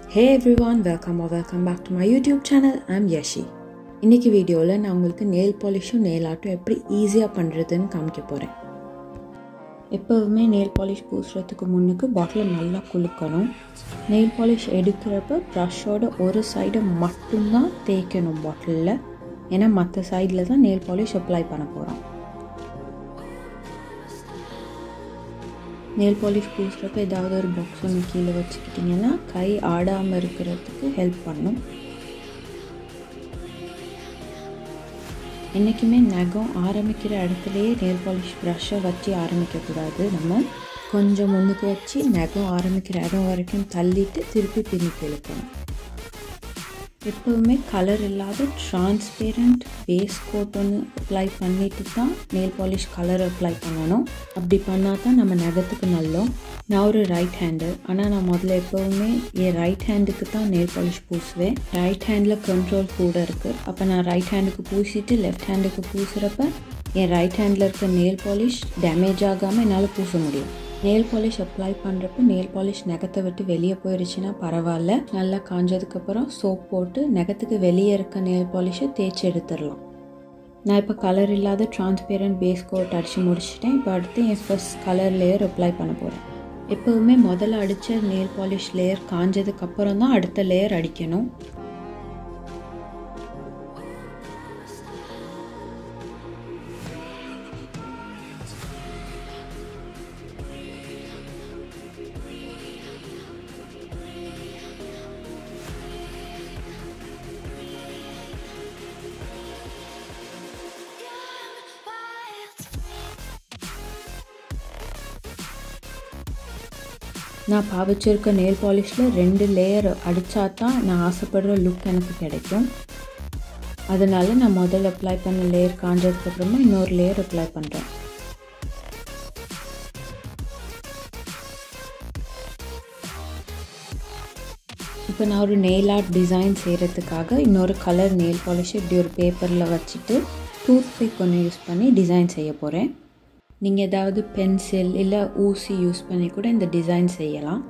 hey everyone welcome or welcome back to my YouTube channel I'm Yashi இன்றைக்கி வீடியோவில் நான் உங்களுக்கு நெயில் பாலிஷும் நெயில் ஆர்ட்டும் எப்படி ஈஸியாக பண்ணுறதுன்னு காமிக்க போகிறேன் எப்போவுமே நெயில் பாலிஷ் பூசுறதுக்கு முன்னுக்கு பாட்டிலை நல்லா குலுக்கணும் நெயில் பாலிஷ் எடுக்கிறப்ப ப்ரஷோட ஒரு சைடை மட்டும்தான் தேய்க்கணும் பாட்டிலில் ஏன்னா மற்ற சைடில் தான் நெயில் பாலிஷ் அப்ளை பண்ண போகிறோம் நெயில் பாலிஷ் பூசுகிறப்ப ஏதாவது ஒரு பாக்ஸ் ஒன்று கீழே வச்சுக்கிட்டிங்கன்னா கை ஆடாமல் இருக்கிறதுக்கு ஹெல்ப் பண்ணும் என்றைக்குமே நகம் ஆரம்பிக்கிற இடத்துலையே நெயில் பாலிஷ் ப்ரஷ்ஷை வச்சு ஆரம்பிக்கக்கூடாது நம்ம கொஞ்சம் முன்னுக்கு வச்சு நகம் ஆரம்பிக்கிற இடம் வரைக்கும் தள்ளிட்டு திருப்பி பின்னுக்கு இழுக்கணும் எப்போவுமே கலர் இல்லாத டிரான்ஸ்பேரண்ட் பேஸ் கோட் ஒன்று அப்ளை பண்ணிட்டு தான் நெயில் பாலிஷ் கலர் அப்ளை பண்ணணும் அப்படி பண்ணால் தான் நம்ம நகத்துக்கு நல்லோம் நான் ஒரு ரைட் ஹேண்டு ஆனால் நான் முதல்ல எப்போவுமே என் ரைட் ஹேண்டுக்கு தான் நெயில் பாலிஷ் பூசுவேன் ரைட் ஹேண்டில் கண்ட்ரோல் கூட இருக்குது அப்போ நான் ரைட் ஹேண்டுக்கு பூசிட்டு லெஃப்ட் ஹேண்டுக்கு பூசுகிறப்ப என் ரைட் ஹேண்டில் இருக்க நெயில் பாலிஷ் டேமேஜ் ஆகாமல் என்னால் பூச முடியும் நெயில் பாலிஷ் அப்ளை பண்ணுறப்ப நெயில் பாலிஷ் நகத்தை விட்டு வெளியே போயிடுச்சுன்னா பரவாயில்ல நல்லா காஞ்சதுக்கப்புறம் சோப் போட்டு நகத்துக்கு வெளியே இருக்க நெயில் பாலிஷை தேய்ச்சி எடுத்துடலாம் நான் இப்போ கலர் இல்லாத டிரான்ஸ்பேரண்ட் பேஸ் கோட் அடித்து முடிச்சிட்டேன் இப்போ அடுத்து என் ஃபர்ஸ்ட் கலர் லேயர் அப்ளை பண்ண போகிறேன் எப்போவுமே முதல்ல அடித்த நெயில் பாலிஷ் லேயர் காஞ்சதுக்கப்புறம் தான் அடுத்த லேயர் அடிக்கணும் நான் பாவிச்சிருக்க நெயில் பாலிஷில் ரெண்டு லேயர் அடித்தா தான் நான் ஆசைப்படுற லுக் எனக்கு கிடைக்கும் அதனால நான் முதல்ல அப்ளை பண்ண லேயர் காஞ்சதுக்கப்புறமா இன்னொரு லேயர் அப்ளை பண்ணுறேன் இப்போ நான் ஒரு நெயில் ஆர்ட் டிசைன் செய்கிறதுக்காக இன்னொரு கலர் நெயில் பாலிஷ் இப்படி ஒரு பேப்பரில் வச்சுட்டு டூத் பிக் ஒன்று யூஸ் பண்ணி டிசைன் செய்ய போகிறேன் நீங்கள் ஏதாவது பென்சில் இல்லை ஊசி யூஸ் பண்ணி கூட இந்த டிசைன் செய்யலாம்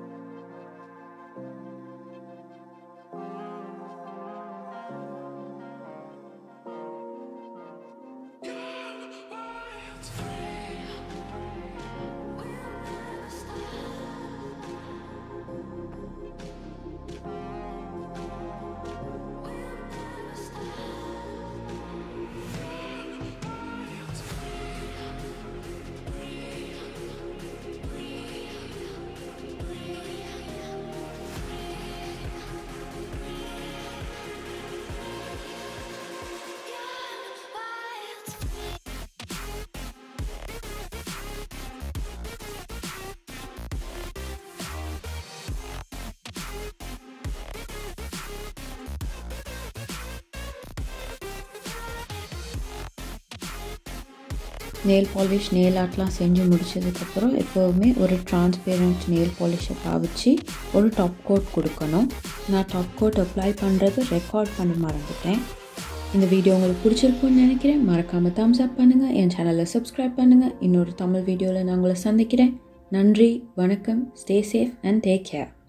நெயில் பாலிஷ் நெயில் ஆர்ட்லாம் செஞ்சு முடிச்சதுக்கப்புறம் எப்போவுமே ஒரு டிரான்ஸ்பேரண்ட் நெயில் பாலிஷை பாவிச்சு ஒரு டாப் கோட் கொடுக்கணும் நான் டாப் கோட் அப்ளை பண்ணுறது ரெக்கார்ட் பண்ண மறந்துட்டேன் இந்த வீடியோ உங்களுக்கு பிடிச்சிருக்குன்னு நினைக்கிறேன் மறக்காமல் தம்ஸ் அப் பண்ணுங்கள் என் சேனலை சப்ஸ்கிரைப் பண்ணுங்கள் இன்னொரு தமிழ் வீடியோவில் நான் உங்களை சந்திக்கிறேன் நன்றி வணக்கம் stay safe and take care